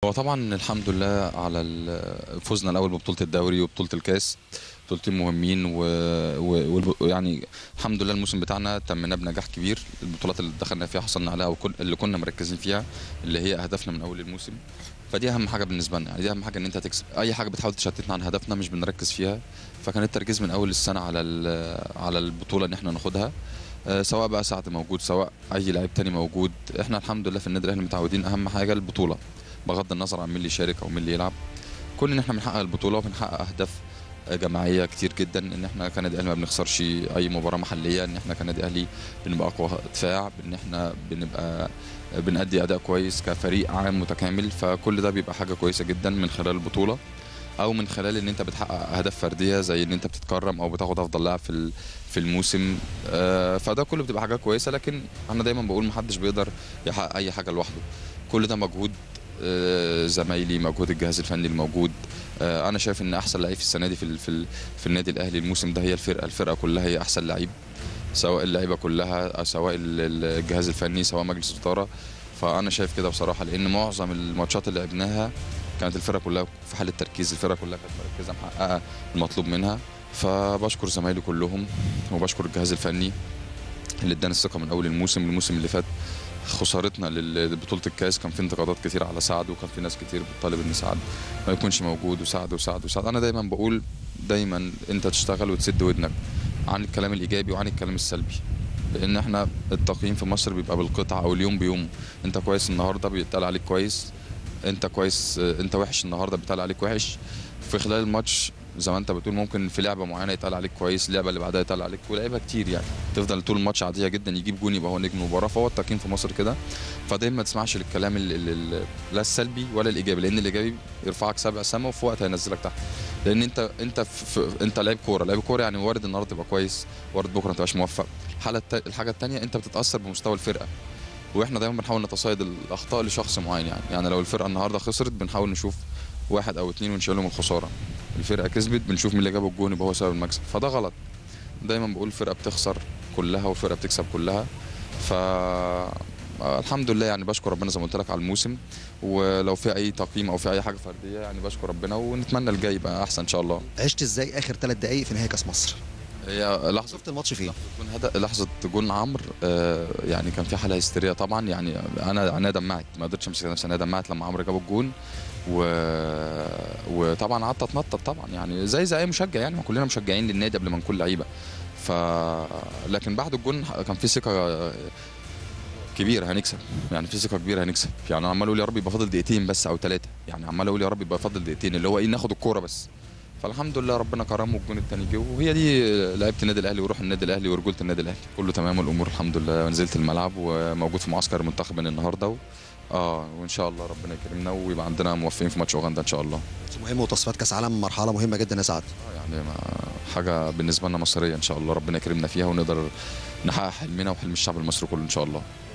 هو طبعا الحمد لله على ال- فوزنا الاول ببطوله الدوري وبطوله الكاس بطولتين مهمين و... و... ويعني الحمد لله الموسم بتاعنا تمناه بنجاح كبير البطولات اللي دخلنا فيها حصلنا عليها وكل اللي كنا مركزين فيها اللي هي اهدافنا من اول الموسم فدي اهم حاجه بالنسبه لنا يعني دي اهم حاجه ان انت تكسب اي حاجه بتحاول تشتتنا عن هدفنا مش بنركز فيها فكان التركيز من اول السنه على ال... على البطوله ان احنا ناخدها آه، سواء بقى سعد موجود سواء اي لعيب تاني موجود احنا الحمد لله في النادي الاهلي متعودين اهم حاجه البطوله بغض النظر عن مين اللي يشارك او مين اللي يلعب كون ان احنا بنحقق البطوله وبنحقق اهداف جماعيه كتير جدا ان احنا كنادي اهلي ما بنخسرش اي مباراه محليه ان احنا كنادي اهلي بنبقى اقوى دفاع ان احنا بنبقى بنأدي اداء كويس كفريق عام متكامل فكل ده بيبقى حاجه كويسه جدا من خلال البطوله او من خلال ان انت بتحقق اهداف فرديه زي ان انت بتتكرم او بتاخد افضل لاعب في ال- في الموسم آه، فده كله بتبقى حاجه كويسه لكن انا دايما بقول محدش بيقدر يحقق اي حاجه لوحده كل ده مجهود آه، زمايلي مجهود الجهاز الفني الموجود آه، انا شايف ان احسن لعيب في السنه دي في ال- في, ال- في النادي الاهلي الموسم ده هي الفرقه الفرقه كلها هي احسن لعيب سواء اللعيبه كلها أو سواء ال- ال- الجهاز الفني سواء مجلس الاداره فانا شايف كده بصراحه لان معظم الماتشات اللي لعبناها كانت الفرقه كلها في حاله تركيز الفرقه كلها كانت مركزه محققه المطلوب منها فبشكر زمايلي كلهم وبشكر الجهاز الفني اللي ادانا الثقه من اول الموسم الموسم اللي فات خسارتنا لل- لبطوله الكاس كان في انتقادات كتير على سعد وكان في ناس كتير بتطالب ان سعد ما يكونش موجود وسعد وسعد وسعد انا دايما بقول دايما انت تشتغل وتسد ودنك عن الكلام الايجابي وعن الكلام السلبي لان احنا التقييم في مصر بيبقى بالقطعه او اليوم بيوم انت كويس النهارده بيتقال عليك كويس انت كويس انت وحش النهارده بيتقال عليك وحش في خلال الماتش زي ما انت بتقول ممكن في لعبه معينه يتقال عليك كويس اللعبه اللي بعدها يتقال عليك ولعيبه كتير يعني تفضل طول الماتش عاديه جدا يجيب جون يبقى هو نجم المباراه فهو التقييم في مصر كده فدايما ما تسمعش للكلام ال- ال- ال- لا السلبي ولا الايجابي لان الايجابي يرفعك سبع سما وفي وقت هينزلك تحت لان انت انت في في انت لعيب كوره لعيب كوره يعني وارد النهارده تبقى كويس وارد بكره ما تبقاش موفق الحاله الت- الحاجه الثانيه انت بتتاثر بمستوى الفرقه واحنا دايما بنحاول نتصيد الاخطاء لشخص معين يعني يعني لو الفرقه النهارده خسرت بنحاول نشوف واحد او اتنين ونشيلهم الخساره الفرقه كسبت بنشوف مين اللي جاب الجون يبقى هو سبب المكسب فده غلط دايما بقول الفرقه بتخسر كلها والفرقه بتكسب كلها ف الحمد لله يعني بشكر ربنا زي ما قلت لك على الموسم ولو في اي تقييم او في اي حاجه فرديه يعني بشكر ربنا ونتمنى الجاي يبقى احسن ان شاء الله عشت ازاي اخر ثلاث دقائق في نهائي كاس مصر هي لحظه شفت الماتش فين جون هدف لحظه جون عمرو آه، يعني كان في حاله هستيريه طبعا يعني انا انا دمعت ما قدرتش امسك نفسي انا دمعت لما عمرو جاب الجون و... وطبعا قعدت اتنطط طبعا يعني زي زي اي مشجع يعني ما كلنا مشجعين للنادي قبل ما نكون لعيبه ف لكن بعد الجون كان في ثقه كبيره هنكسب يعني في ثقه كبيره هنكسب يعني عمال اقول يا رب يبقى فاضل دقيقتين بس او ثلاثه يعني عمال اقول يا رب يبقى فاضل دقيقتين اللي هو ايه ناخد الكوره بس فالحمد لله ربنا كرمه والجون الثاني جه وهي دي لعيبه النادي الاهلي وروح النادي الاهلي ورجوله النادي الاهلي كله تمام والامور الحمد لله نزلت الملعب وموجود في معسكر المنتخب من النهارده و... اه وان شاء الله ربنا يكرمنا ويبقى عندنا موفقين في ماتش اوغندا ان شاء الله ماتش مهم وتصفيات كاس عالم مرحله مهمه جدا يا سعد آه يعني ما حاجه بالنسبه لنا مصريه ان شاء الله ربنا يكرمنا فيها ونقدر نحقق حلمنا وحلم الشعب المصري كله ان شاء الله